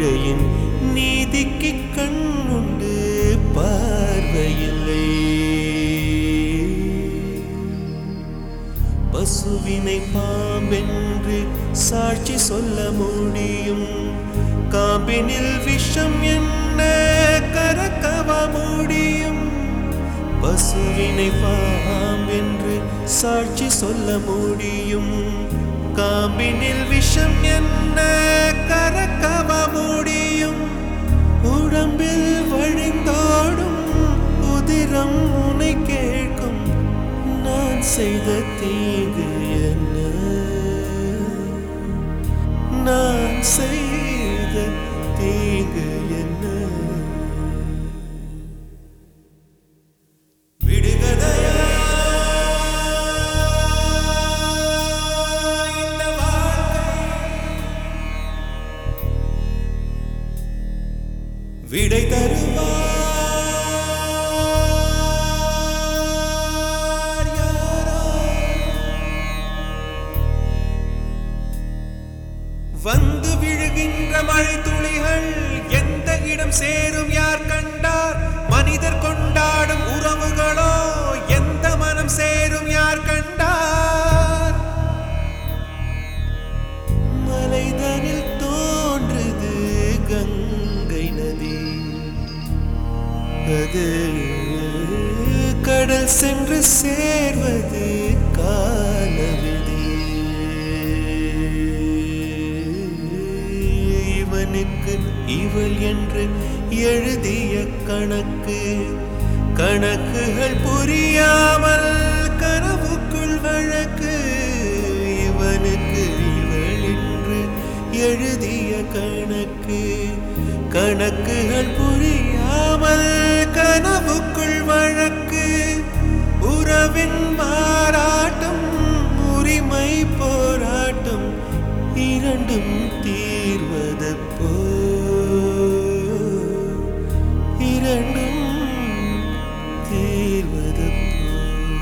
ஏழையின் நீதிக்கு கண்ணுண்டு பார்வையில்லை பசுவினை பாம்பென்று சாட்சி சொல்ல முடியும் காம்பினில் விஷம் என்ன கறக்கவ முடியும் பசுவினை பாம்பென்று சாட்சி சொல்ல முடியும் காம்பினில் விஷம் என்ன கறக்கவ முடியும் உடம்பில் வழிந்தோடும் உதிரம் உனை கேட்கும் நான் செய்த தீங்கு என்ன நான் செய்த தீங்கு என்ன விடுகதையா இந்த வாழ்க்கை விடை தருவார் யாரோ வந்து விழுகின்ற மழை துளிகள் எந்த இடம் சேரும் யார் கண்டார் மனிதர் கொண்டாடும் உறவுகளோ எந்த மனம் சேரும் யார் கண்டார் மலைதனில் தோன்றுது கங்கை நதி அது கடல் சென்று சேர்வது காலவிதி இவனுக்கு இவள் என்று எழுதிய கணக்கு கணக்குகள் புரியாமல் கனவுக்குள் வழக்கு இவனுக்கு இவள் என்று எழுதிய கணக்கு கணக்குகள் புரியாமல் கனவுக்குள் வழக்கு உறவின் மாறாட்டம் உரிமை போராட்டம் இரண்டும் தீர்வது போ இரண்டும் தீர்வது போ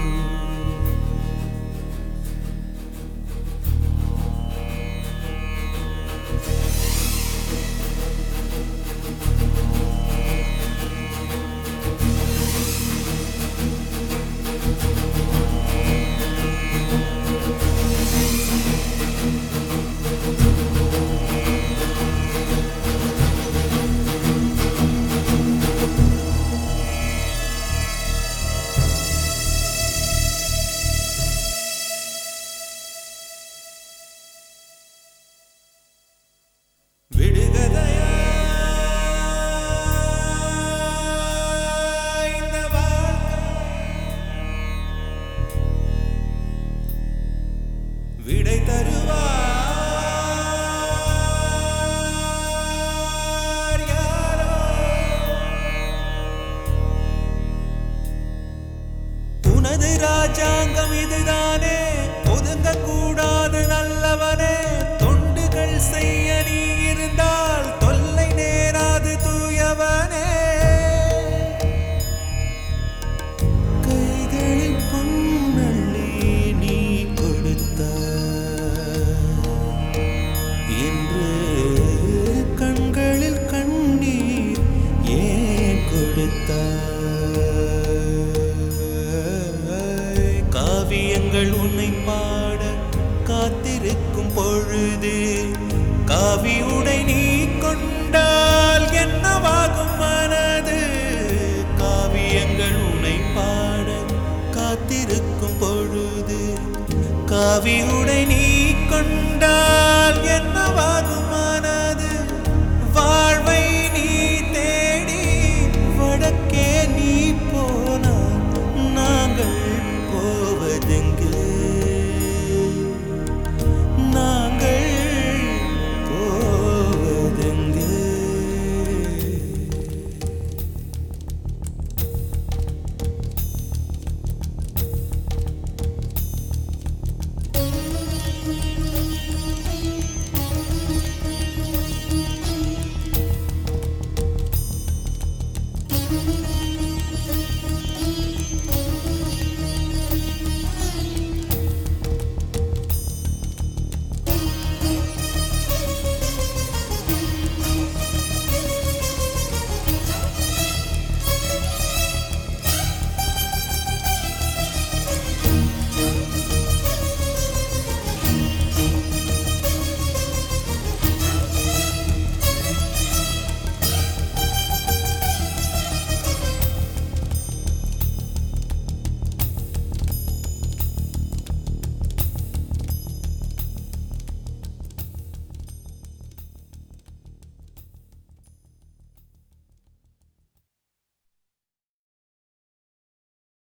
விடுகதையா இந்த வாழ்க்கை விடை தருவார் யாரோ உனது ராஜாங்கம் இதுதானே ஒதுங்க கூடாது நல்லவனே தொண்டுகள் செய்ய நீ இருந்தால் தொல்லை நேராது தூயவனே கைகளில் பொன்னள்ளி நீ கொடுத்தாய் இன்று கண்களில் கண்ணீர் ஏன் கொடுத்தாய் காவியங்கள் உன்னை பாட காத்திருக்கும் பொழுது காவி உடை நீ கொண்டால் என்னவாகும் மனது காவியங்கள் உன்னை பாட காத்திருக்கும் பொழுது காவி உடை நீ